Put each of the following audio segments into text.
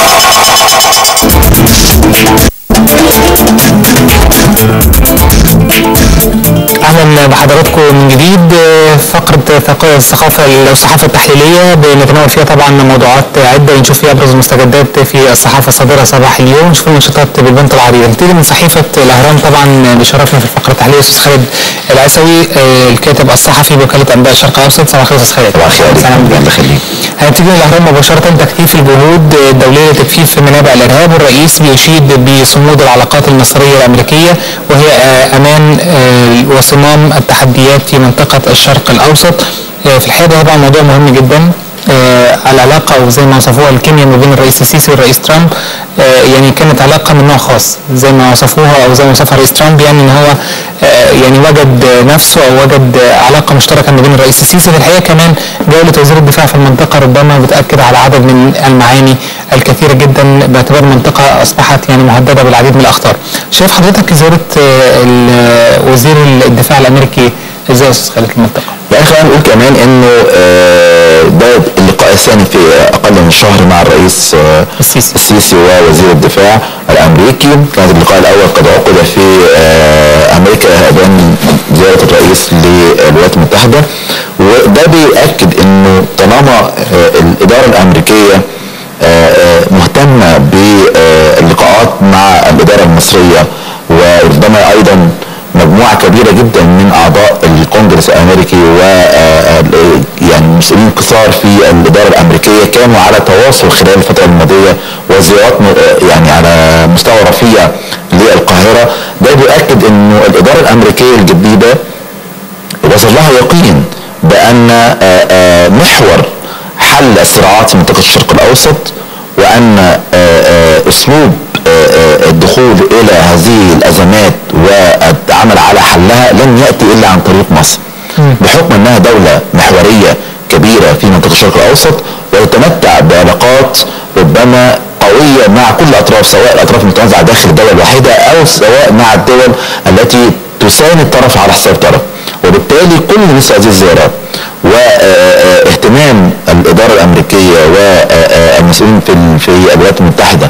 اهلا بحضراتكم من جديد فقره ثق- الثقافه او الصحافه التحليليه بنتناول فيها طبعا موضوعات عده ونشوف فيها ابرز المستجدات في الصحافه الصادره صباح اليوم نشوف المنشطات بالبنت العريضه نبتدي من صحيفه الاهرام طبعا بشرفنا في الفقره التحليليه الاستاذ خالد العسوي آه، الكاتب الصحفي بوكاله انباء الشرق الاوسط صباح الخير استاذ خالد صباح الخير عليك. سلام الله يخليك. هنبتدي من الاهرام مباشره تكثيف الجهود الدوليه لتكثيف منابع الارهاب والرئيس بيشيد بصمود العلاقات المصريه الامريكيه وهي آه، امان آه، وصمام التحديات في منطقه الشرق الاوسط آه، في الحقيقه ده طبعا موضوع مهم جدا آه، العلاقه او زي ما وصفوها الكيمياء ما بين الرئيس السيسي والرئيس ترامب آه، يعني كانت علاقه من نوع خاص زي ما وصفوها او زي ما وصفها الرئيس ترامب يعني ان هو آه، يعني وجد نفسه او وجد علاقه مشتركه ما بين الرئيس السيسي في الحقيقه كمان جوله وزير الدفاع في المنطقه ربما بتاكد على عدد من المعاني الكثيره جدا باعتبار المنطقه اصبحت يعني مهدده بالعديد من الاخطار. شايف حضرتك زياره آه، ال- وزير الدفاع الامريكي ازاي يا استاذ خالد المنطقه؟ يعني خلينا نقول كمان انه آه، ده اللقاء الثاني في اقل من شهر مع الرئيس آه، السيسي. السيسي ووزير الدفاع الامريكي كان اللقاء الاول قد عقد في آه، امريكا بين زياره الرئيس للولايات المتحده وده بيأكد انه طالما آه، الاداره الامريكيه آه، آه، مهتمه باللقاءات مع الاداره المصريه وربما ايضا مجموعه كبيره جدا من اعضاء الكونجرس الامريكي و آه، ال- يعني مسؤولين كثار في الاداره الامريكيه كانوا على تواصل خلال الفتره الماضيه وزيارات م- آه، يعني على مستوى رفيع للقاهره ده بيؤكد انه الاداره الامريكيه الجديده وصل لها يقين بان آه، آه، محور حل الصراعات في منطقه الشرق الاوسط وان آه، آه، اسلوب آه، آه، الدخول الى هذه الازمات والعمل على حلها لن ياتي الا عن طريق مصر بحكم انها دوله محوريه كبيره في منطقه الشرق الاوسط وتتمتع بعلاقات ربما قويه مع كل الاطراف سواء الاطراف المتنازعه داخل الدوله الواحده او سواء مع الدول التي تساند طرف على حساب طرف وبالتالي كل مثل هذه الزيارات واهتمام الاداره الامريكيه والمسؤولين في ال- في الولايات المتحده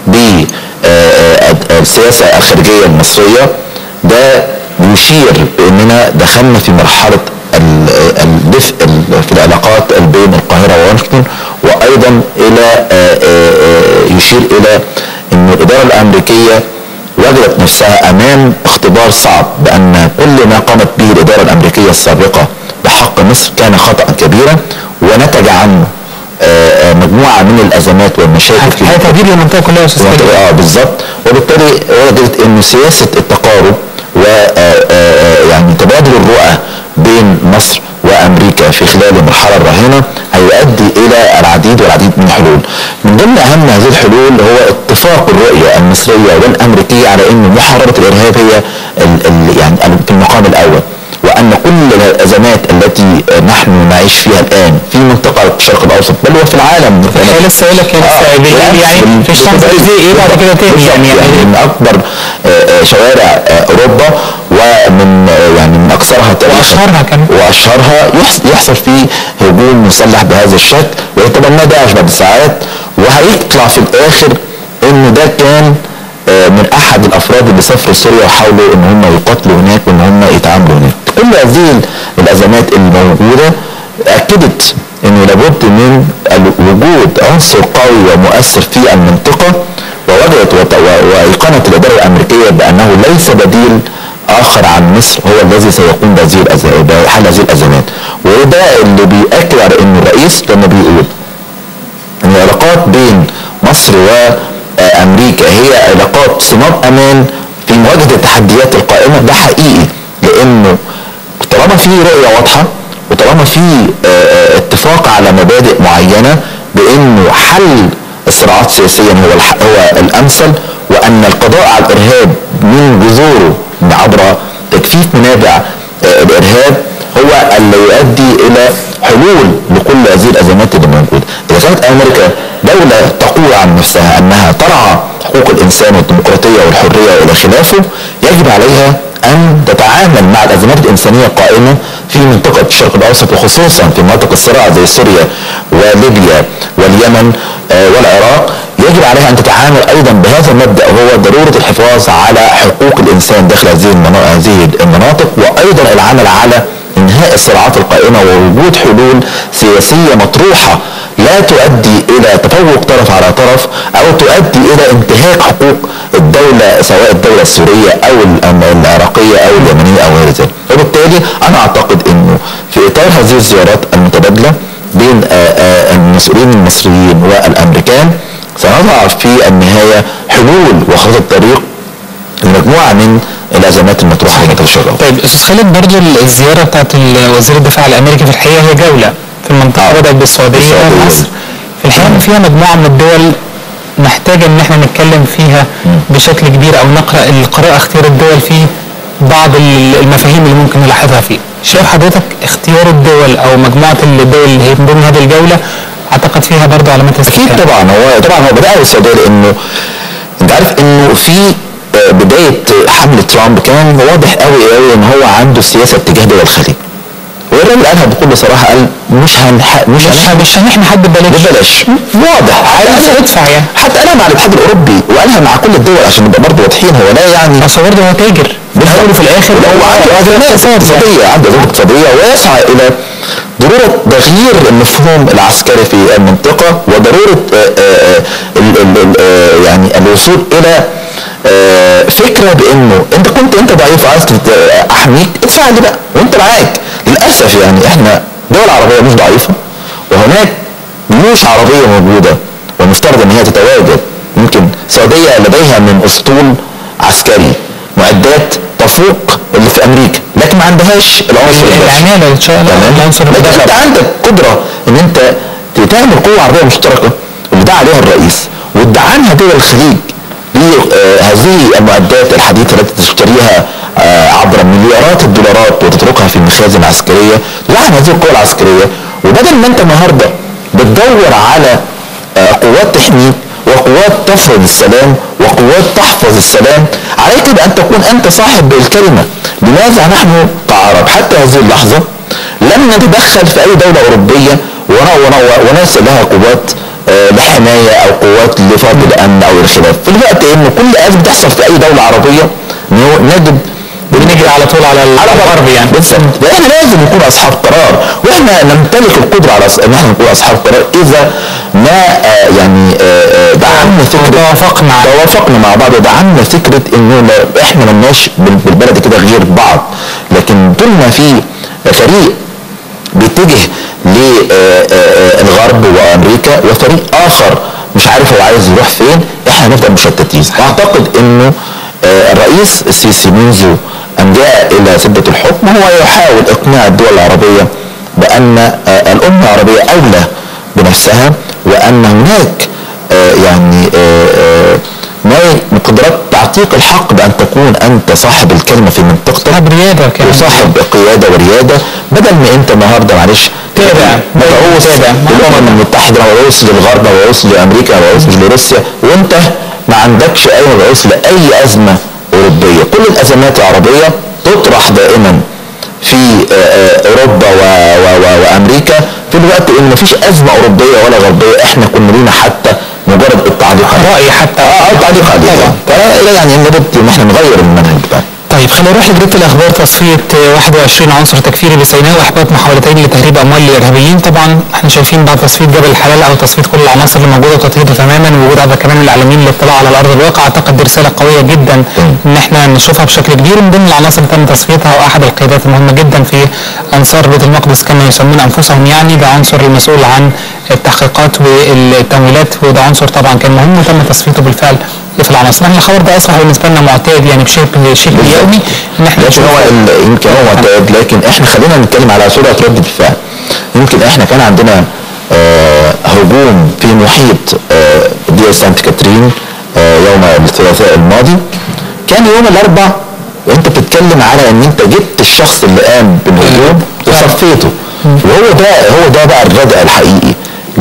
بالسياسه الخارجيه المصريه ده يشير باننا دخلنا في مرحله ال- الدفء ال- في العلاقات بين القاهره وواشنطن وايضا الى آه، آه، آه، يشير الى ان الاداره الامريكيه وجدت نفسها امام اختبار صعب بان كل ما قامت به الاداره الامريكيه السابقه بحق مصر كان خطا كبيرا ونتج عنه آه، آه، مجموعه من الازمات والمشاكل في هي تهديد للمنطقه كلها يا استاذ خالد المنطقة- اه بالظبط وبالتالي وجدت انه سياسه التقارب و آه، آه، يعني تبادل الرؤى بين مصر وامريكا في خلال المرحله الراهنه هيؤدي الى العديد والعديد من الحلول. من ضمن اهم هذه الحلول هو اتفاق الرؤيه المصريه والامريكيه على ان محاربه الارهاب هي ال ال يعني في المقام الاول. وان كل الازمات التي نحن نعيش فيها الان في منطقه الشرق الاوسط بل وفي العالم هي لسه يقول لك آه، بالليل يعني في الشانزليزيه ايه بعد كده تاني يعني يعني من اكبر آه، آه، شوارع آه، اوروبا ومن آه، يعني من اكثرها تاريخا وأشهرها كمان. واشهرها يحص- يحصل فيه هجوم مسلح بهذا الشكل ويتبناه داعش بعد ساعات وهيطلع في الاخر انه ده كان آه، من احد الافراد اللي سافروا سوريا وحاولوا ان هم يقاتلوا هناك وان هم يتعاملوا هناك كل هذه الازمات الموجوده اكدت انه لابد من ال- وجود عنصر قوي ومؤثر في المنطقه ووجدت وت- و- وايقنت الاداره الامريكيه بانه ليس بديل اخر عن مصر هو الذي سيقوم بهذه الأز- بحل هذه الازمات وده اللي بيأكد على ان الرئيس لما بيقول ان العلاقات بين مصر وامريكا هي علاقات صمام امان في مواجهه التحديات القائمه ده حقيقي لانه طالما في رؤيه واضحه وطالما في آه، آه، اتفاق على مبادئ معينه بانه حل الصراعات سياسيا هو الح- هو الامثل وان القضاء على الارهاب من جذوره عبر تجفيف منابع آه، الارهاب هو اللي يؤدي الى حلول لكل هذه الازمات اللي موجوده. اذا كانت امريكا دوله تقول عن نفسها انها ترعى حقوق الانسان والديمقراطيه والحريه والى خلافه يجب عليها ان تتعامل مع الازمات الانسانيه القائمه في منطقه الشرق الاوسط وخصوصا في مناطق الصراع زي سوريا وليبيا واليمن آه، والعراق ويجب عليها ان تتعامل ايضا بهذا المبدا وهو ضروره الحفاظ على حقوق الانسان داخل هذه المنا- هذه المناطق وايضا العمل على انهاء الصراعات القائمه ووجود حلول سياسيه مطروحه لا تؤدي الى تفوق طرف على طرف او تؤدي الى انتهاك حقوق الدوله سواء الدوله السوريه او الأم- العراقيه او اليمنيه او غير ذلك وبالتالي انا اعتقد انه في اطار هذه الزيارات المتبادله بين آه، آه، المسؤولين المصريين والامريكان سنضع في النهايه حلول وخطط الطريق لمجموعه من الازمات المطروحه في منطقه الشرق طيب استاذ خالد برضو الزياره بتاعت ال- وزير الدفاع الامريكي في الحقيقه هي جوله في المنطقه بدات بالسعوديه بالسعودية. ومصر في الحقيقه فيها مجموعه من الدول محتاجه ان احنا نتكلم فيها بشكل كبير او نقرا القراءه اختيار الدول في بعض ال- المفاهيم اللي ممكن نلاحظها فيه شايف حضرتك اختيار الدول او مجموعه الدول اللي هي من ضمن هذه الجوله اعتقد فيها برضو علامات اكيد استفهام طبعا هو طبعا هو بدأ بالسعوديه لانه انت عارف انه في آه، بدايه حمله ترامب كان واضح قوي قوي ان هو عنده سياسه اتجاه دول الخليج والراجل قالها بكل صراحه قال مش هنح... مش مش هنح... مش هنحمي حد ببلاش ببلاش واضح عايز حتى ادفع يعني حتى قالها مع الاتحاد الاوروبي وقالها مع كل الدول عشان نبقى برضه واضحين هو لا يعني اصل برضه هو تاجر بالأول وفي الاخر هو عنده ازمات اقتصاديه عنده ازمات اقتصاديه ويسعى الى ضروره تغيير المفهوم العسكري في المنطقه وضروره آه، آه، ال- ال- ال- آه، يعني الوصول الى آه، فكره بانه انت كنت انت ضعيف وعايز تت- احميك ادفع لي بقى وانت معاك للاسف يعني احنا دول عربيه مش ضعيفه وهناك جيوش عربيه موجوده والمفترض ان هي تتواجد يمكن السعوديه لديها من اسطول عسكري معدات تفوق اللي في امريكا لكن ما عندهاش العنصر البشري. العماله ان شاء الله تمام العنصر لكن البشري. انت عندك قدره ان انت تعمل قوه عربيه مشتركه اللي دعا عليها الرئيس وادعى عنها دول الخليج لهذه المعدات الحديثه التي تشتريها آه، عبر مليارات الدولارات وتتركها في مخازن عسكريه تدعى عن هذه القوى العسكريه وبدل ما انت النهارده بتدور على آه، قوات تحميك وقوات تفرض السلام وقوات تحفظ السلام عليك بأن تكون أنت صاحب الكلمة لماذا نحن كعرب حتى هذه اللحظة لم نتدخل في أي دولة أوروبية ون- ون- ونرسل لها قوات آه، لحماية أو قوات لفرض الأمن أو الخلاف في الوقت إن كل أزمة تحصل في أي دولة عربية نو- نجد بنجري على طول على على الغرب يعني بالظبط فاحنا لازم نكون اصحاب قرار واحنا نمتلك القدره على ان احنا نكون اصحاب قرار اذا ما آه يعني آه آه دعمنا فكره توافقنا على- توافقنا مع بعض ودعمنا فكره انه لا احنا ملناش بال- بالبلد كده غير بعض لكن طول ما في فريق بيتجه للغرب وامريكا وفريق اخر مش عارف هو عايز يروح فين احنا هنفضل مشتتين واعتقد انه آه، الرئيس السيسي منذ ان جاء الى سده الحكم هو يحاول اقناع الدول العربيه بان آه، الامه العربيه اولى بنفسها وان هناك آه، يعني آه، آه، ما مقدرات تعطيك الحق بان تكون انت صاحب الكلمه في منطقتك صاحب رياده كمان وصاحب قياده ورياده بدل ما انت النهارده معلش تابع. مبعوث تابع. للامم المتحده مبعوث للغرب مبعوث لامريكا مبعوث لروسيا وانت ما عندكش اي مبعوث لاي ازمه اوروبيه كل الازمات العربيه تطرح دائما في آه، آه، اوروبا و- و- و- وامريكا في الوقت ان مفيش ازمه اوروبيه ولا غربيه احنا كنا لينا حتى مجرد التعليق عليها راي حتى اه التعليق عليها فلا يعني لابد ان احنا نغير المنهج بتاعنا طيب خلينا نروح لجريده الاخبار تصفيه آه، 21 عنصر تكفيري بسيناء واحباط محاولتين لتهريب اموال الارهابيين طبعا احنا شايفين بعد تصفيه جبل الحلال او تصفيه كل العناصر اللي موجوده وتطهيرها تماما ووجود عدد كمان من الاعلاميين للاطلاع على الارض الواقع اعتقد دي رساله قويه جدا ان احنا نشوفها بشكل كبير من ضمن العناصر اللي تم تصفيتها واحد القيادات المهمه جدا في انصار بيت المقدس كما يسمون انفسهم يعني ده عنصر المسؤول عن التحقيقات والتمويلات وده عنصر طبعا كان مهم وتم تصفيته بالفعل في العناصر احنا الخبر ده اصبح بالنسبه لنا معتاد يعني بشبه شبه يومي ان احنا لكن نشوف هو ال- يمكن هو معتاد لكن احنا خلينا نتكلم على سرعه رد الفعل يمكن احنا كان عندنا آه هجوم في محيط آه دير سانت كاترين آه يوم الثلاثاء الماضي كان يوم الاربع وانت بتتكلم على ان انت جبت الشخص اللي قام بالهجوم وصفيته وهو ده هو ده بقى الردع الحقيقي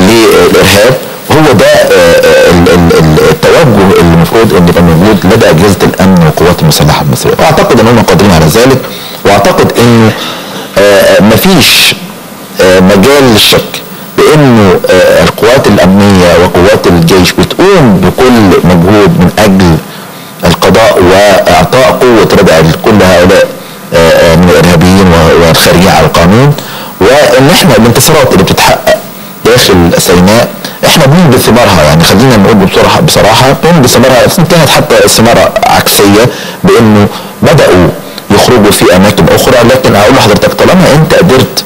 للارهاب وهو ده آه، آه، ال- ال- ال- التوجه اللي المفروض ان يبقى موجود لدى اجهزه الامن والقوات المسلحه المصريه واعتقد ان هم قادرين على ذلك واعتقد انه آه، مفيش آه، مجال للشك بانه آه، القوات الامنيه وقوات الجيش الجيش بتقوم بكل مجهود من اجل القضاء واعطاء قوه ردع لكل هؤلاء آه، آه، من الارهابيين و- والخارجين على القانون وان احنا الانتصارات اللي بتتحقق داخل سيناء احنا بنجني ثمارها يعني خلينا نقول بصراحه بصراحه بنجني ثمارها كانت حتى ثمار عكسيه بانه بداوا يخرجوا في اماكن اخرى لكن اقول لحضرتك طالما انت قدرت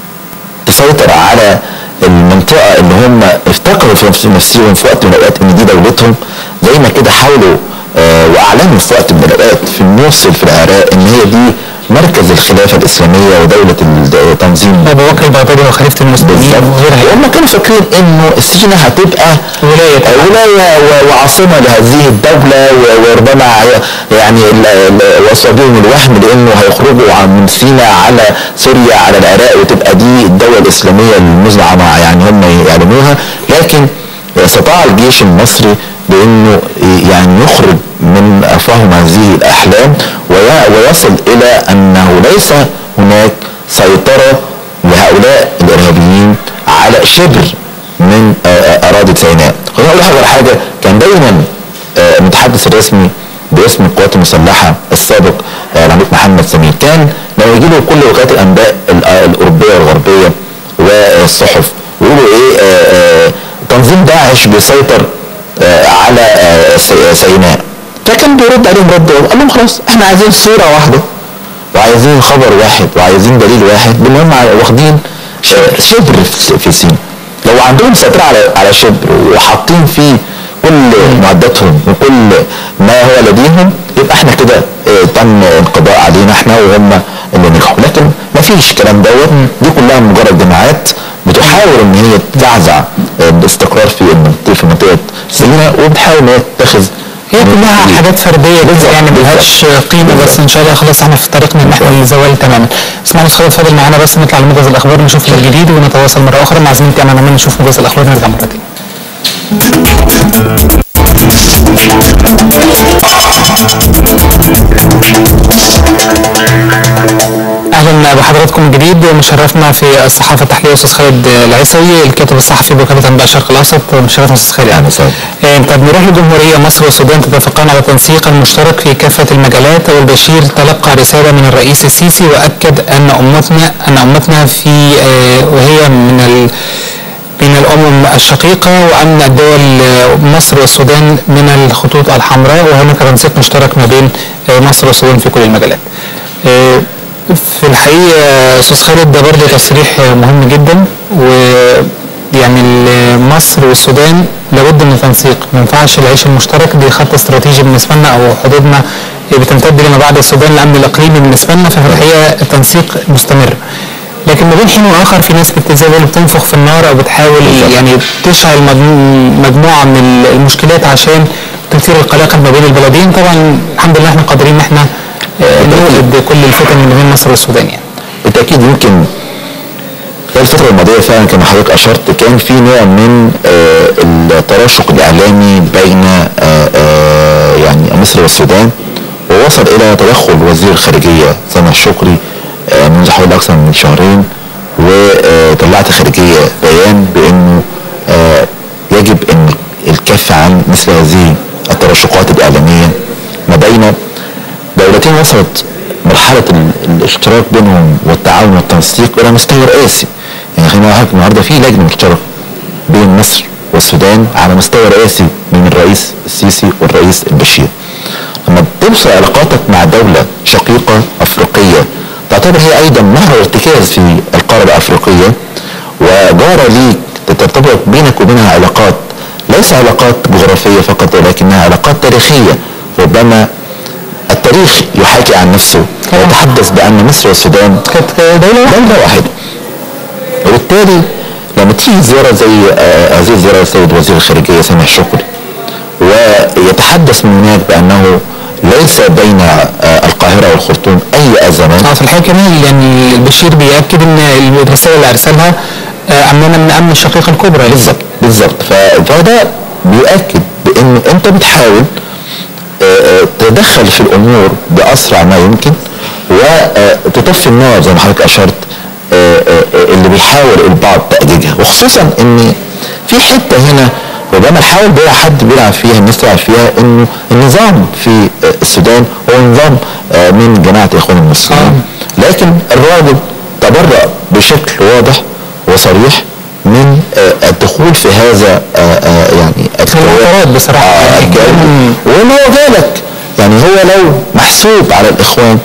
تسيطر على المنطقه اللي هم افتكروا في نفس- نفسهم في وقت من الاوقات ان دي دولتهم زي ما كده حاولوا آه، واعلنوا في وقت من الاوقات في الموصل في العراق ان هي دي مركز الخلافه الاسلاميه ودوله التنظيم ابو بكر البغدادي وخليفه المسلمين بالظبط وغيرها هم كانوا فاكرين انه سينا هتبقى ولاية. ولايه و- وعاصمه لهذه الدوله و- وربما ي- يعني ال- ال- وصل بهم الوهم لانه هيخرجوا عن- من سينا على سوريا على العراق وتبقى دي الدوله الاسلاميه المزعمه يعني هم يعلنوها لكن استطاع الجيش المصري بانه يعني يخرج من افواههم هذه الاحلام وي- ويصل الى انه ليس هناك سيطره لهؤلاء الارهابيين على شبر من آه، آه، اراضي سيناء. خليني اقول لحضرتك على حاجه كان دايما آه، المتحدث الرسمي باسم القوات المسلحه السابق آه، العميد محمد سمير كان لما يجي له كل وكالات الانباء ال- آه، الاوروبيه والغربيه والصحف يقولوا ايه آه، آه، تنظيم داعش بيسيطر آه، على آه، سي- سيناء فكان بيرد عليهم رد قال لهم خلاص احنا عايزين صوره واحده وعايزين خبر واحد وعايزين دليل واحد بان هم واخدين ش- شبر في- في سينا لو عندهم سيطره على على شبر وحاطين فيه كل معداتهم وكل ما هو لديهم يبقى احنا كده اه، تم القضاء علينا احنا وهم اللي نجحوا لكن ما فيش الكلام دوت دي كلها مجرد جماعات بتحاول ان هي تعزع اه، الاستقرار في المنطقه في منطقه سينا وبتحاول ان هي تتخذ هي كلها حاجات فرديه كده يعني ملهاش قيمه بس ان شاء الله خلاص احنا في طريقنا نحو الزوال تماما اسمعوا خالد فاضل معانا بس نطلع لموجز الاخبار نشوف الجديد ونتواصل مره اخرى مع زميلتي امانه من نشوف موجز الاخبار نرجع مره تاني اهلا بحضراتكم من جديد مشرفنا في الصحافه التحليليه استاذ خالد العيسوي الكاتب الصحفي بوكاله انباء الشرق الاوسط مشرفنا استاذ خالد أهلا وسهلا. آه، طب نروح للجمهوريه مصر والسودان تتفقان على تنسيق مشترك في كافه المجالات والبشير تلقى رساله من الرئيس السيسي واكد ان امتنا ان امتنا في آه، وهي من ال من الأمم الشقيقة وأن الدول آه، مصر والسودان من الخطوط الحمراء وهناك تنسيق مشترك ما بين آه، مصر والسودان في كل المجالات. آه، في الحقيقة آه، أستاذ خالد ده برضه تصريح آه، مهم جدا ويعني ال- مصر والسودان لابد من تنسيق ما ينفعش العيش المشترك دي خط استراتيجي بالنسبة لنا أو حدودنا بتمتد لما بعد السودان الأمن الإقليمي بالنسبة لنا ففي الحقيقة التنسيق مستمر. لكن ما بين حين واخر في ناس بت- زي ما بيقولوا بتنفخ في النار او بتحاول يعني تشعل مجمو- مجموعه من المشكلات عشان تثير القلاقل ما بين البلدين طبعا الحمد لله احنا قادرين ان احنا آه، نولد كل الفتن اللي بين مصر والسودان يعني بالتاكيد يمكن خلال الفترة الماضية فعلا كما حضرتك أشرت كان في نوع من آه، التراشق الإعلامي بين آه، آه، يعني مصر والسودان ووصل إلى تدخل وزير الخارجية سامح شكري آه، منذ حوالي أكثر من شهرين وطلعت الخارجية بيان بأنه آه، يجب أن الكف عن مثل هذه التراشقات الإعلامية ما بين دولتين وصلت مرحلة ال- الاشتراك بينهم والتعاون والتنسيق إلى مستوى رئاسي يعني خلينا نقول النهارده في لجنة مشتركة بين مصر والسودان على مستوى رئاسي من الرئيس السيسي والرئيس البشير لما تبصر علاقاتك مع دولة شقيقة أفريقية تعتبر هي أيضا نهر ارتكاز في القارة الأفريقية وجارة ليك ترتبط بينك وبينها علاقات ليس علاقات جغرافية فقط ولكنها علاقات تاريخية ربما التاريخ يحاكي عن نفسه ويتحدث بأن مصر والسودان كانت دوله واحدة. دولة واحدة وبالتالي لما تيجي زيارة زي آه، هذه الزيارة السيد وزير الخارجية سامح شكري ويتحدث من هناك بأنه ليس بين آه، القاهرة والخرطوم أي أزمات اه في الحقيقه كمان يعني البشير بياكد ان الرساله اللي ارسلها آه، امننا من امن الشقيقه الكبرى بالظبط بالظبط ف- فده بيؤكد بان انت بتحاول آه، آه، تدخل في الامور باسرع ما يمكن وتطفي النار زي ما حضرتك اشرت آه، آه، آه، اللي بيحاول البعض تأجيجها وخصوصا ان في حته هنا ربما الحال ده حد بيلعب فيها الناس تلعب فيها انه النظام في السودان هو نظام آه، من جماعه الاخوان المسلمين لكن الراجل تبرأ بشكل واضح وصريح من آه، الدخول في هذا آه، آه، يعني الاعتراض بصراحة. آه، يعني الجانب. كان- وما هو ذلك يعني هو لو محسوب على الاخوان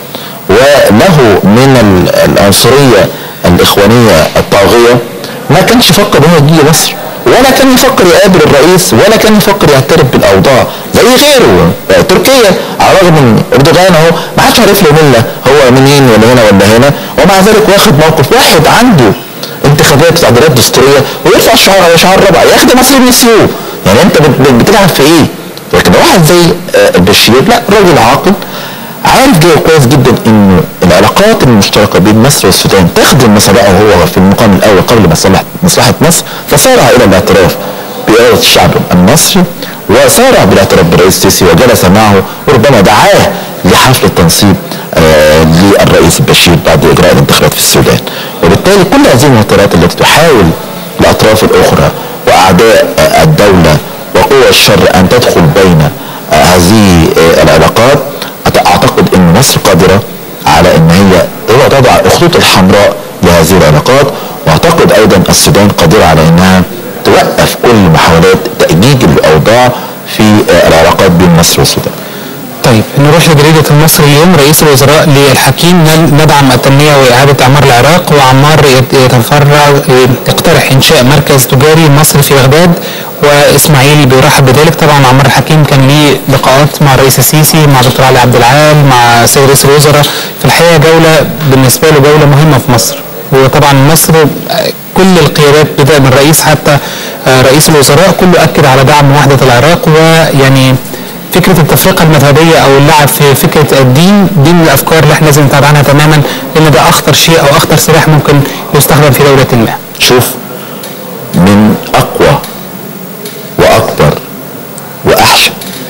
وله من ال- العنصريه الاخوانيه الطاغيه ما كانش يفكر انه يجي مصر ولا كان يفكر يقابل الرئيس ولا كان يفكر يعترف بالاوضاع زي غيره آه، تركيا على الرغم من اردوغان اهو ما حدش عارف له مله هو منين ولا هنا ولا هنا ومع ذلك واخد موقف واحد عنده انتخابات وتعديلات دستوريه ويرفع شعار شعار رابع يا اخي ده مصريين يسيوه يعني انت بت- بت- بتلعب في ايه؟ لكن واحد زي آه، البشير لا راجل عاقل عارف جاي كويس جدا انه العلاقات المشتركه بين مصر والسودان تخدم مصالحه هو في المقام الاول قبل مصلحه مصلحه مصر فسارع الى الاعتراف باراده الشعب المصري وسارع بالاعتراف بالرئيس السيسي وجلس معه وربما دعاه لحفل التنصيب آه للرئيس البشير بعد اجراء الانتخابات في السودان وبالتالي كل هذه المهترات التي تحاول الاطراف الاخرى واعداء آه، الدوله وقوى الشر ان تدخل بين آه، هذه آه، العلاقات أت- اعتقد ان مصر قادره على ان هي هو تضع الخطوط الحمراء لهذه العلاقات واعتقد ايضا السودان قادره على انها توقف كل محاولات تأجيج الاوضاع في آه، العلاقات بين مصر والسودان. طيب نروح لجريدة المصري اليوم رئيس الوزراء للحكيم ن- ندعم التنمية وإعادة إعمار العراق وعمار يت- يتفرغ يقترح إنشاء مركز تجاري مصري في بغداد وإسماعيل بيرحب بذلك طبعا عمار الحكيم كان ليه لقاءات مع الرئيس السيسي مع دكتور علي عبد العال مع سيد رئيس الوزراء في الحقيقة جولة بالنسبة له جولة مهمة في مصر وطبعا مصر آه، كل القيادات بدأ من الرئيس حتى آه، رئيس الوزراء كله أكد على دعم وحدة العراق ويعني فكره التفرقه المذهبيه او اللعب في فكره الدين دي من الافكار اللي احنا لازم نبعد عنها تماما لان ده اخطر شيء او اخطر سلاح ممكن يستخدم في دوله ما. شوف من اقوى واكبر واحشى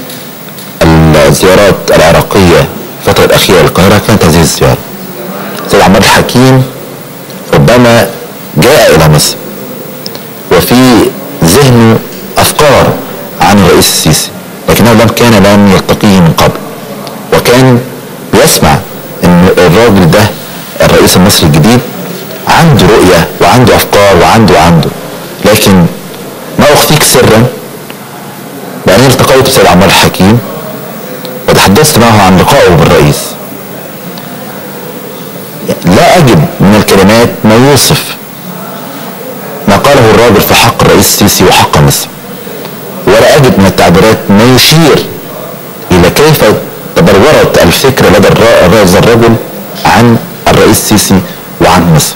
الزيارات العراقيه الفتره الاخيره للقاهره كانت هذه الزياره. سيد عمار الحكيم ربما جاء الى مصر وفي ذهنه افكار عن الرئيس السيسي لكنه لم كان لم يلتقيه من قبل وكان بيسمع ان الراجل ده الرئيس المصري الجديد عنده رؤية وعنده افكار وعنده وعنده لكن ما اخفيك سرا بانني التقيت بسيد عمار الحكيم وتحدثت معه عن لقائه بالرئيس لا اجد من الكلمات ما يوصف ما قاله الراجل في حق الرئيس السيسي وحق مصر ولا اجد من التعبيرات ما يشير الى كيف تبلورت الفكره لدى الر- هذا الرجل عن الرئيس السيسي وعن مصر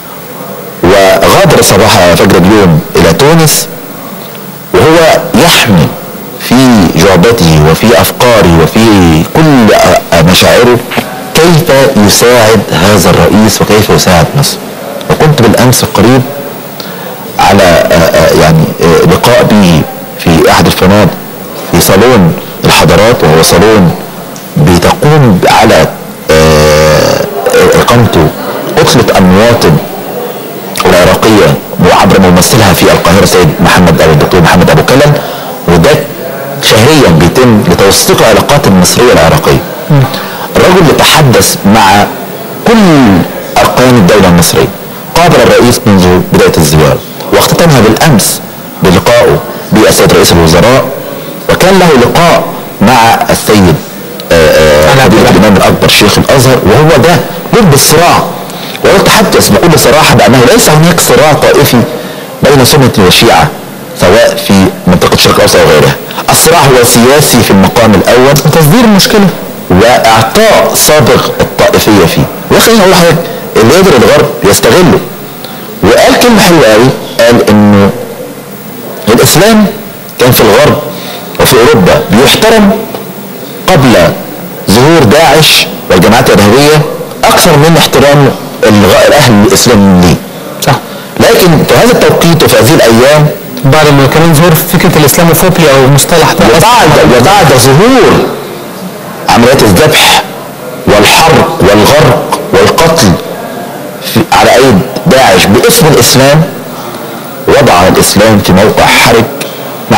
وغادر صباح فجر اليوم الى تونس وهو يحمل في جعبته وفي افكاره وفي كل أ- مشاعره كيف يساعد هذا الرئيس وكيف يساعد مصر وكنت بالامس القريب على آه، آه، يعني آه، لقاء به في احد الفنادق في صالون الحضارات وهو صالون بتقوم على آه، آه، اقامته اطلق المواطن العراقيه وعبر ممثلها في القاهره سيد محمد ابو الدكتور محمد ابو كلل وده شهريا بيتم لتوثيق العلاقات المصريه العراقيه. الرجل يتحدث مع كل اركان الدوله المصريه. قابل الرئيس منذ بدايه الزياره واختتمها بالامس بلقائه بالسيد رئيس الوزراء وكان له لقاء مع السيد آه، آه، على فضيله عبد الامام الاكبر شيخ الازهر وهو ده ضد الصراع ويتحدث بكل صراحه بانه ليس هناك صراع طائفي بين سنه وشيعه سواء في منطقه الشرق الاوسط او غيرها. الصراع هو سياسي في المقام الاول تصدير المشكله واعطاء سابق الطائفيه فيه. وخليني اقول لحضرتك اللي يقدر الغرب يستغله. وقال كلمه حلوه قوي قال انه الاسلام كان في الغرب وفي اوروبا بيحترم قبل ظهور داعش والجماعات الارهابيه اكثر من احترام الغ- اهل الاسلام ليه. صح لكن في هذا التوقيت وفي هذه الايام بعد ما كمان ظهور فكره الاسلاموفوبيا او مصطلح ده وبعد وبعد ظهور عمليات الذبح والحرق والغرق والقتل في على ايد داعش باسم الاسلام وضع الاسلام في موقع حرج مع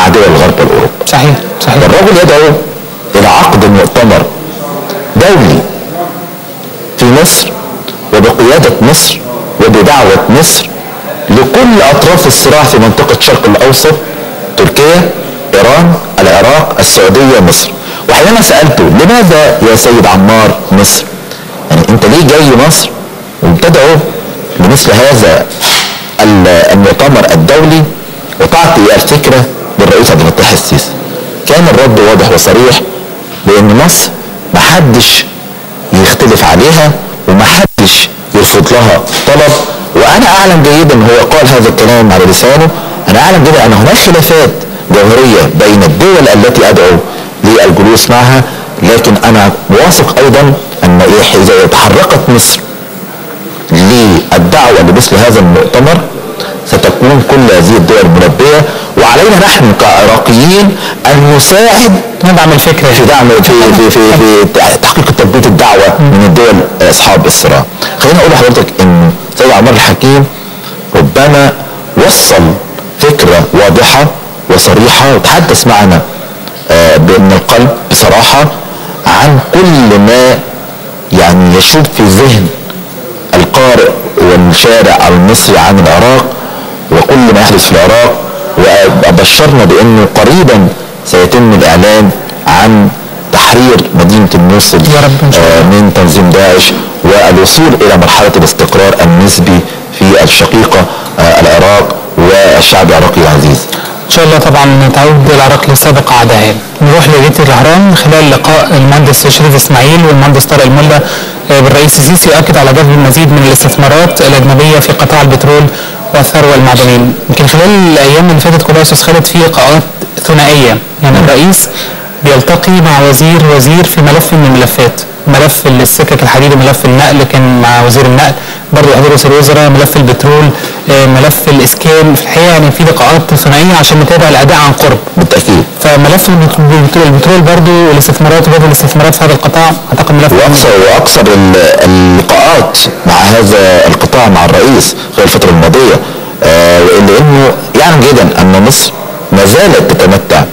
مع دول الغرب والاوروبي صحيح صحيح الرجل يدعو الى عقد مؤتمر دولي في مصر وبقيادة مصر وبدعوة مصر لكل اطراف الصراع في منطقة الشرق الاوسط تركيا ايران العراق السعودية مصر وحينما سألته لماذا يا سيد عمار مصر يعني انت ليه جاي مصر وبتدعو لمثل هذا ال- المؤتمر الدولي وتعطي الفكرة للرئيس عبد الفتاح السيسي كان الرد واضح وصريح بان مصر محدش يختلف عليها ومحدش يرفض لها طلب وانا اعلم جيدا هو قال هذا الكلام على لسانه انا اعلم جدا ان هناك خلافات جوهريه بين الدول التي ادعو للجلوس معها لكن انا واثق ايضا ان إيه اذا تحركت مصر للدعوة لمثل هذا المؤتمر ستكون كل هذه الدول منبهة وعلينا نحن كعراقيين أن نساعد ندعم الفكرة في دعم في في في, في تحقيق تلبية الدعوة من الدول أصحاب الصراع. خليني أقول لحضرتك إن سيد عمار الحكيم ربما وصل فكرة واضحة وصريحة وتحدث معنا آه، من القلب بصراحة عن كل ما يعني يشوب في ذهن القارئ والشارع المصري عن العراق وكل ما يحدث في العراق وأبشرنا بأنه قريبا سيتم الإعلان عن تحرير مدينة الموصل يا رب إن شاء الله. آه، من تنظيم داعش والوصول إلى مرحلة الاستقرار النسبي في الشقيقة آه، العراق والشعب العراقي العزيز ان شاء الله طبعا تعود العراق لسابق عهدها نروح لجريده الاهرام خلال لقاء المهندس شريف اسماعيل والمهندس طارق الملا آه، بالرئيس السيسي يؤكد على جذب المزيد من الاستثمارات الاجنبيه في قطاع البترول والثروه المعدنيه يمكن خلال الايام اللي فاتت كلها يا استاذ خالد في لقاءات ثنائيه يعني الرئيس بيلتقي مع وزير وزير في ملف من الملفات ملف السكك الحديد وملف النقل كان مع وزير النقل برضه حضور رئيس الوزراء ملف البترول آه، ملف الاسكان في الحقيقه يعني في لقاءات ثنائيه عشان نتابع الاداء عن قرب بالتأكيد فملف البترول- البترول برضه والاستثمارات وجذب الاستثمارات في هذا القطاع اعتقد ملف واكثر واكثر ال- اللقاءات مع هذا القطاع مع الرئيس خلال الفتره الماضيه آه، لانه يعلم جدا ان مصر ما زالت تتمتع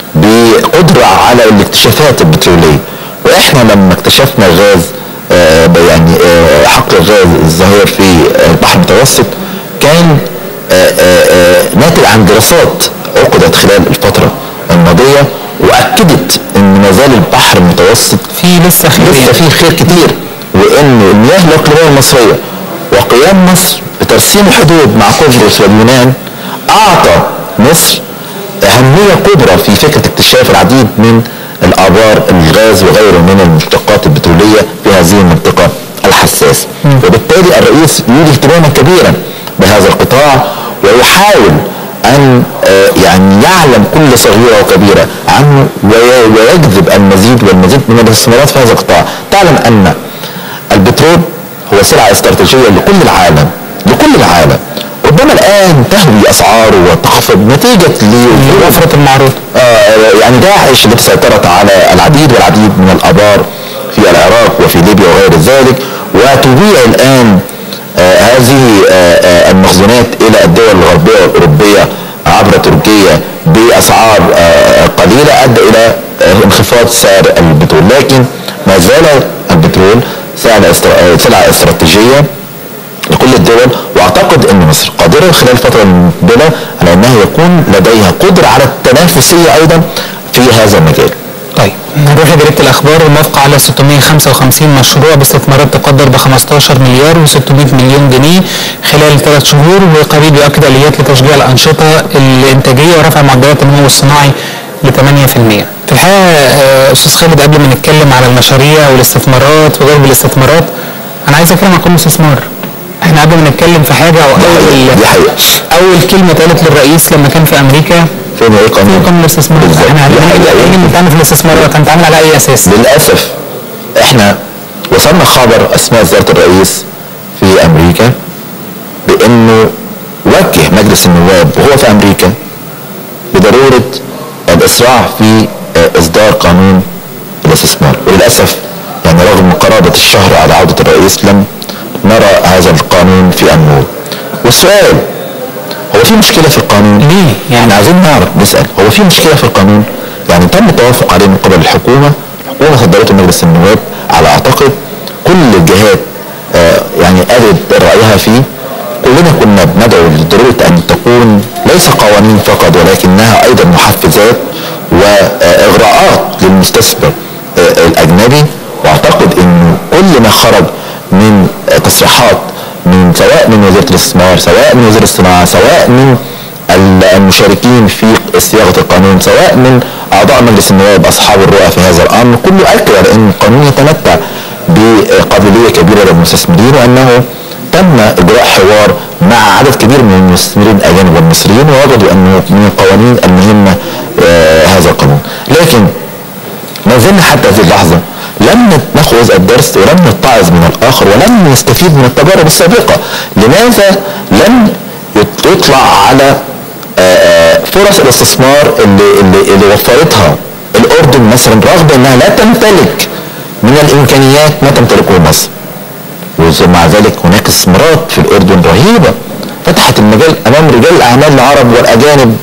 بقدره على الاكتشافات البتروليه واحنا لما اكتشفنا الغاز آه، يعني آه، حقل الغاز الظاهر في البحر المتوسط كان آه، آه، آه، ناتج عن دراسات عقدت خلال الفتره الماضيه واكدت ان ما زال البحر المتوسط في لسه خير لسه في خير كتير وان المياه الاقليميه المصريه وقيام مصر بترسيم الحدود مع قبرص واليونان اعطى مصر اهميه كبرى في فكره اكتشاف العديد من الابار الغاز وغيره من المشتقات البتروليه في هذه المنطقه الحساسه وبالتالي الرئيس يولي اهتماما كبيرا بهذا القطاع ويحاول ان آه، يعني يعلم كل صغيره وكبيره عنه وي- ويجذب المزيد والمزيد من الاستثمارات في هذا القطاع تعلم ان البترول هو سلعه استراتيجيه لكل العالم لكل العالم ربما الان تهوي اسعاره وتخفض نتيجه ل وفره المعروض آه، يعني داعش التي سيطرت على العديد والعديد من الابار في العراق وفي ليبيا وغير ذلك وتبيع الان آه، هذه آه، آه، المخزونات الى الدول الغربيه والاوروبيه عبر تركيا باسعار آه، قليله ادى الى آه، انخفاض سعر البترول لكن ما زال البترول سلعه استر- آه، سلعه استراتيجيه لكل الدول واعتقد ان مصر قادره خلال الفتره المقبله على انها يكون لديها قدره على التنافسيه ايضا في هذا المجال. طيب نروح لجريده الاخبار الموافقه على 655 مشروع باستثمارات تقدر ب 15 مليار و600 مليون جنيه خلال ثلاث شهور وقريب يؤكد اليات لتشجيع الانشطه الانتاجيه ورفع معدلات النمو الصناعي ل 8%. في الحقيقه آه، استاذ خالد قبل ما نتكلم على المشاريع والاستثمارات وجذب الاستثمارات انا عايز اتكلم عن كل استثمار. احنا قبل ما نتكلم في حاجه دي واول حقيقة. اول كلمه اتقالت للرئيس لما كان في امريكا فين ايه في قانون؟ قانون الاستثمار بالظبط. احنا دي حقيقة. هنتكلم بتعمل في الاستثمارات هنتعامل على اي اساس؟ للاسف احنا وصلنا خبر اثناء زياره الرئيس في امريكا بانه وجه مجلس النواب وهو في امريكا بضروره الاسراع في آه، اصدار قانون الاستثمار وللاسف يعني رغم قرابه الشهر على عوده الرئيس لم نرى هذا القانون في النور والسؤال هو في مشكله في القانون ليه؟ يعني يعني عايزين نعرف نسال هو في مشكله في القانون يعني تم التوافق عليه من قبل الحكومه الحكومه صدرته مجلس النواب على اعتقد كل الجهات آه يعني قالت رايها فيه كلنا كنا بندعو لضروره ان تكون ليس قوانين فقط ولكنها ايضا محفزات واغراءات للمستثمر آه الاجنبي واعتقد انه كل ما خرج من آه تصريحات من سواء من وزيره الاستثمار سواء من وزير الصناعه سواء من المشاركين في صياغه القانون سواء من اعضاء مجلس النواب اصحاب الرؤى في هذا الامر كله اكد على ان القانون يتمتع بقابليه كبيره للمستثمرين وانه تم اجراء حوار مع عدد كبير من المستثمرين الاجانب والمصريين ووجدوا انه من القوانين المهمه آه هذا القانون لكن ما زلنا حتى هذه اللحظه لم ناخذ الدرس ولم نتعظ من الاخر ولم نستفيد من التجارب السابقه لماذا لم يطلع على فرص الاستثمار اللي, اللي, اللي وفرتها الاردن مثلا رغم انها لا تمتلك من الامكانيات ما تمتلكه مصر ومع ذلك هناك استثمارات في الاردن رهيبه فتحت المجال امام رجال الاعمال العرب والاجانب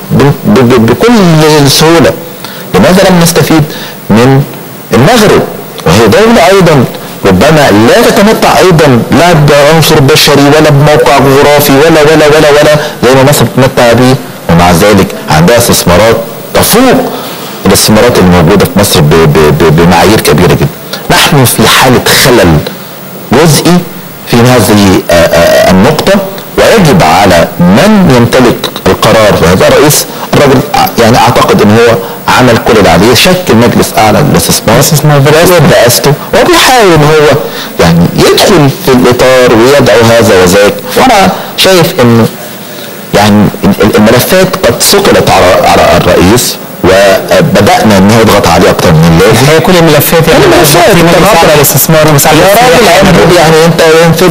بكل سهوله لماذا لم نستفيد من المغرب وهي دوله ايضا ربما لا تتمتع ايضا لا بعنصر بشري ولا بموقع جغرافي ولا ولا ولا ولا زي ما مصر بتتمتع به ومع ذلك عندها استثمارات تفوق الاستثمارات الموجوده في مصر بمعايير كبيره جدا. نحن في حاله خلل جزئي في هذه النقطه ويجب على من يمتلك القرار في هذا الرئيس الراجل يعني اعتقد ان هو عمل كل اللي عليه شكل مجلس اعلى للاستثمار استثمار برئاسته وبيحاول ان هو يعني يدخل في الاطار ويدعو هذا وذاك وانا شايف انه يعني الملفات قد ثقلت على على الرئيس وبدانا ان هو يضغط عليه اكتر من اللازم هي كل الملفات يعني الملفات في مجلس التناقض. على الاستثمار ومساعدة يا راجل انبوب يعني انت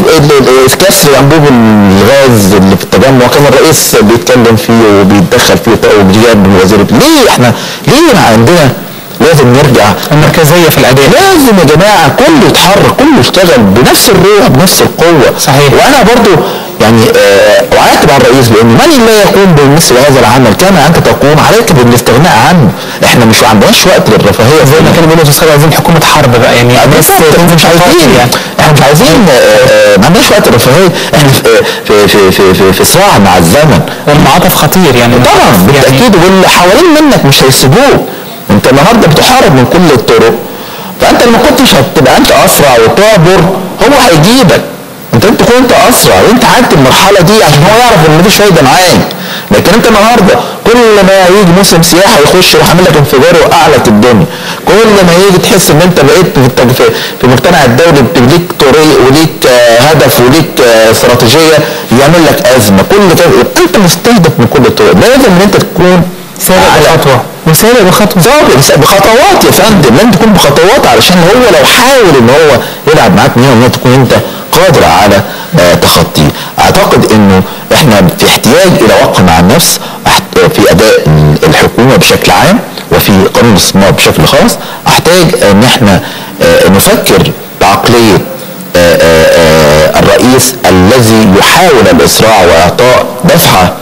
في كسر انبوب الغاز اللي في التجمع كان الرئيس بيتكلم فيه وبيتدخل فيه وبيجاب من وزير ليه احنا ليه عندنا لازم نرجع المركزية في الأداء لازم يا جماعه كله يتحرك كله يشتغل بنفس الروح بنفس القوه صحيح. وانا برضو يعني آه وعاتب على الرئيس بان من لا يقوم بمثل هذا العمل كما انت تقوم عليك بالاستغناء عنه احنا مش عندناش وقت للرفاهيه زي ما كانوا بيقولوا في السابق عايزين حكومة حرب بقى يعني الناس بالظبط تنزل مش عايزين تقاتل يعني احنا مش عايزين آه، آه، ما عندناش وقت للرفاهيه احنا في في في في في, في صراع مع الزمن والمعاطف خطير يعني طبعا يعني بالتاكيد واللي حوالين منك مش هيسيبوك انت النهارده بتحارب من كل الطرق فانت لما كنتش هتبقى انت اسرع وتعبر هو هيجيبك انت انت تكون انت اسرع وانت عدت المرحله دي عشان هو يعرف ان مفيش فايده معاك لكن انت النهارده كل ما يجي موسم سياحه يخش يروح عامل لك انفجار وقع لك الدنيا كل ما يجي تحس ان انت بقيت في التج- في- في المجتمع الدولي ليك طريق وليك آه، هدف وليك آه، استراتيجيه يعمل لك ازمه كل كده انت مستهدف من كل الطرق لازم ان انت تكون سابق على- بخطوة وسابق بخطوة بالظبط بخطوات يا فندم لازم تكون بخطوات علشان هو لو حاول ان هو يلعب معاك من هنا تكون انت قادر على آه، تخطيه اعتقد انه احنا في احتياج الى وقفه مع النفس أحت- في اداء ال- الحكومه بشكل عام وفي قانون الاستثمار بشكل خاص احتاج ان احنا آه، نفكر بعقليه آه، آه، آه، الرئيس الذي يحاول الاسراع واعطاء دفعه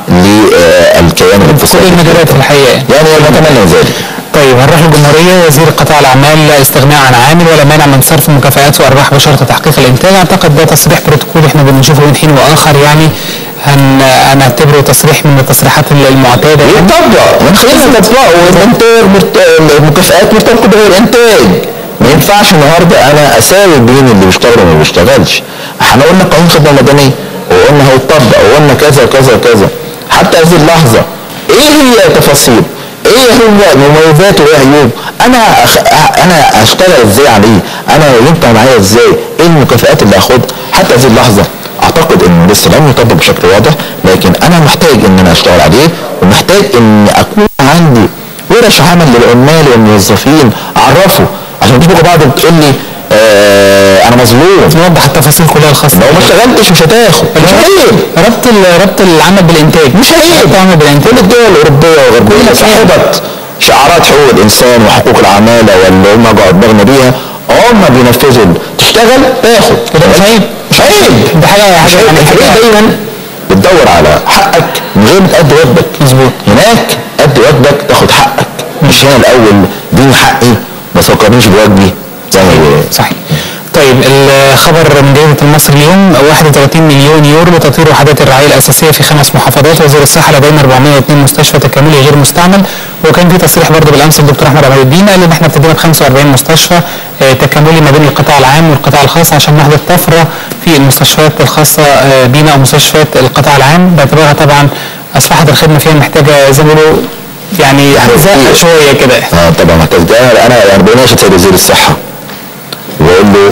للكيان في كل الاقتصادي المجالات في الحقيقة يعني نتمنى ذلك طيب هنروح للجمهورية وزير قطاع الأعمال لا استغناء عن عامل ولا مانع من صرف مكافآت وأرباح بشرط تحقيق الإنتاج أعتقد ده تصريح بروتوكولي احنا بنشوفه من حين وآخر يعني هن هنعتبره تصريح من التصريحات المعتادة يعني. يطبق من خلال تطبيقه والانتاج مرت- المكافآت مرتبطه بالانتاج ما ينفعش النهارده انا اساوي بين اللي بيشتغل وما بيشتغلش احنا قلنا قانون خدمه مدنيه وقلنا هيطبق وقلنا كذا وكذا وكذا حتى هذه اللحظه ايه هي تفاصيل ايه هو مميزات وايه عيوب انا أخ... انا اشتغل ازاي عليه انا ينفع معايا ازاي ايه المكافآت اللي هاخدها حتى هذه اللحظه اعتقد انه لسه لم يطبق بشكل واضح لكن انا محتاج ان انا اشتغل عليه ومحتاج ان اكون عندي ورش عمل للعمال والموظفين اعرفه عشان مش بقى بعض بتقول لي آه انا مظلوم نوضح التفاصيل كلها الخاصة لو ما اشتغلتش مش هتاخد مش عيب ربط ال- ربط العمل بالإنتاج مش عيب ربط العمل بالإنتاج كل الدول الاوروبيه والغربيه صاحبه شعارات حقوق الانسان وحقوق العماله واللي هم قاعد دماغنا بيها هم بينفذوا تشتغل تاخد كده مش عيب مش عيب ده حاجة مش حاجة عيب يعني الحقيقه حاجة دايما بتدور على حقك من غير ما تأدي واجبك مظبوط. هناك أدي واجبك تاخد حقك مش هنا الأول اديني حقي ما تفكرنيش بواجبي زي ما بيقولوا. صحيح طيب الخبر من جريدة المصري اليوم 31 مليون يورو لتطوير وحدات الرعاية الأساسية في خمس محافظات وزير الصحة لدينا 402 مستشفى تكاملي غير مستعمل وكان في تصريح برضه بالأمس الدكتور أحمد عماد الدين قال إن إحنا ابتدينا ب 45 مستشفى آه، تكاملي ما بين القطاع العام والقطاع الخاص عشان نحدث طفرة في المستشفيات الخاصة آه، بينا أو مستشفيات القطاع العام باعتبارها طبعا أصبحت الخدمة فيها محتاجة زي ما بيقولوا يعني زق شوية كده اه طبعا محتاج ده انا انا يعني بناشد سيد وزير الصحه واقول له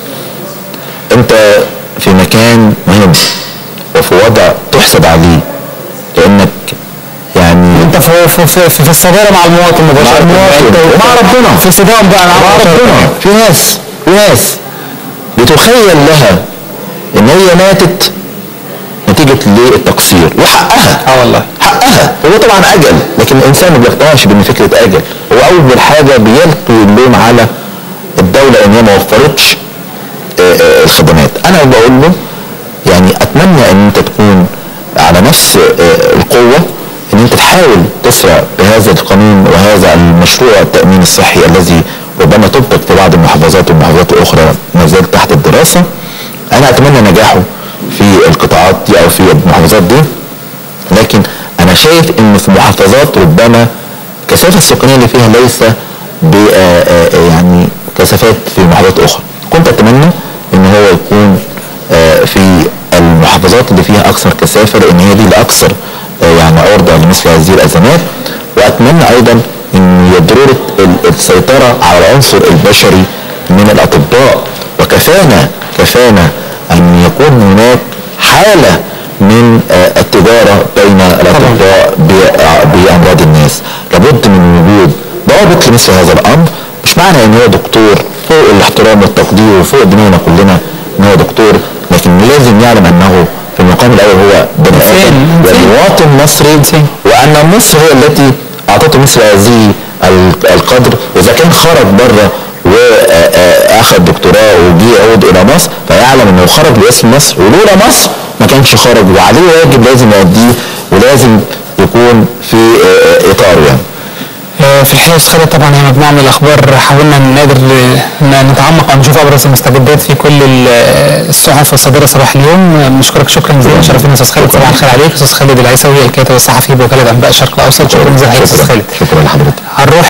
انت في مكان مهم وفي وضع تحسد عليه لانك يعني انت في في في, في, في الصداره مع المواطن مباشره مع المواطن. انت- ومع ربنا. في صدام بقى مع مع ربنا في ناس في ناس بتخيل لها ان هي ماتت نتيجة للتقصير وحقها اه والله حقها هو طبعا اجل لكن الانسان ما بيقتنعش بان فكره اجل هو اول حاجه بيلقي اللوم على الدوله ان هي ما وفرتش آه، آه، الخدمات انا بقول له يعني اتمنى ان انت تكون على نفس آه، القوه ان انت تحاول تسرع بهذا القانون وهذا المشروع التامين الصحي الذي ربما طبق في بعض المحافظات والمحافظات الاخرى ما زال تحت الدراسه انا اتمنى نجاحه في القطاعات دي او في المحافظات دي لكن انا شايف ان في محافظات ربما الكثافه السكانيه اللي فيها ليس ب آه، آه، يعني كثافات في محافظات اخرى كنت اتمنى ان هو يكون آه، في المحافظات اللي فيها اكثر كثافه لان هي دي الاكثر آه، يعني عرضه لمثل هذه الازمات واتمنى ايضا ان ضروره ال- السيطره على العنصر البشري من الاطباء وكفانا كفانا ان يكون هناك حاله من آه، التجاره بين الاطباء ب- آه، بامراض الناس لابد من وجود ضابط لمثل هذا الامر مش معنى ان هو دكتور فوق الاحترام والتقدير وفوق دماغنا كلنا ان هو دكتور لكن لازم يعلم انه في المقام الاول هو بني ادم إنسان. ومواطن مصري إنسان. وان مصر هي التي اعطته مثل هذه ال- القدر واذا كان خرج بره واخذ دكتوراه وجي يعود الى مصر فيعلم انه خرج باسم مصر ولولا مصر ما كانش خرج وعليه واجب لازم يؤديه ولازم يكون في آه، اطاره يعني آه، في الحقيقه استاذ خالد طبعا هي مجموعه من الاخبار حاولنا نقدر ن- نتعمق او نشوف ابرز المستجدات في كل ال- الصحف الصادره صباح اليوم آه، نشكرك شكرا جزيلا شرفنا استاذ خالد صباح الخير عليك استاذ خالد العيسوي الكاتب الصحفي بوكاله انباء الشرق الاوسط شكرا جزيلا عليك استاذ خالد شكرا لحضرتك هنروح